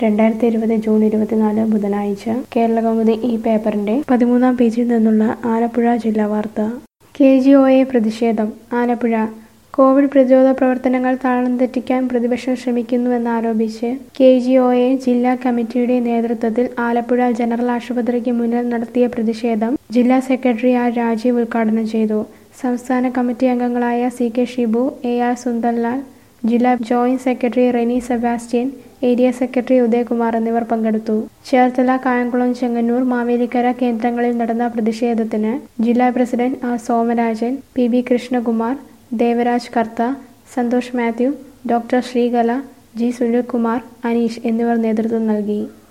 രണ്ടായിരത്തി ഇരുപത് ജൂൺ ഇരുപത്തിനാല് ബുധനാഴ്ച കേരളകൗമുദി ഈ പേപ്പറിന്റെ പതിമൂന്നാം പേജിൽ നിന്നുള്ള ആലപ്പുഴ ജില്ലാ വാർത്ത കെ ജി ഒ എ പ്രതിഷേധം ആലപ്പുഴ കോവിഡ് പ്രതിരോധ പ്രവർത്തനങ്ങൾ താളം തെറ്റിക്കാൻ പ്രതിപക്ഷം ശ്രമിക്കുന്നുവെന്നാരോപിച്ച് കെ ജി ഒ എ ജില്ലാ കമ്മിറ്റിയുടെ നേതൃത്വത്തിൽ ആലപ്പുഴ ജനറൽ ആശുപത്രിക്ക് മുന്നിൽ നടത്തിയ പ്രതിഷേധം ജില്ലാ സെക്രട്ടറി ആർ രാജീവ് ഉദ്ഘാടനം ചെയ്തു സംസ്ഥാന കമ്മിറ്റി അംഗങ്ങളായ C K Shibu A R Sundarlal ജില്ലാ joint secretary Reni Sebastian area secretary Udayakumar എന്നിവർ പങ്കെടുത്തു ചേർത്തല കായംകുളം ചെങ്ങന്നൂർ മാവേലിക്കര കേന്ദ്രങ്ങളിൽ നടന്ന പ്രതിഷേധത്തിന് ജില്ലാ president R Somarajan P B Krishnakumar Devaraj Kartha Santhosh Mathew doctor Sreekala G Sunilkumar Aneesh എന്നിവർ നേതൃത്വം നൽകി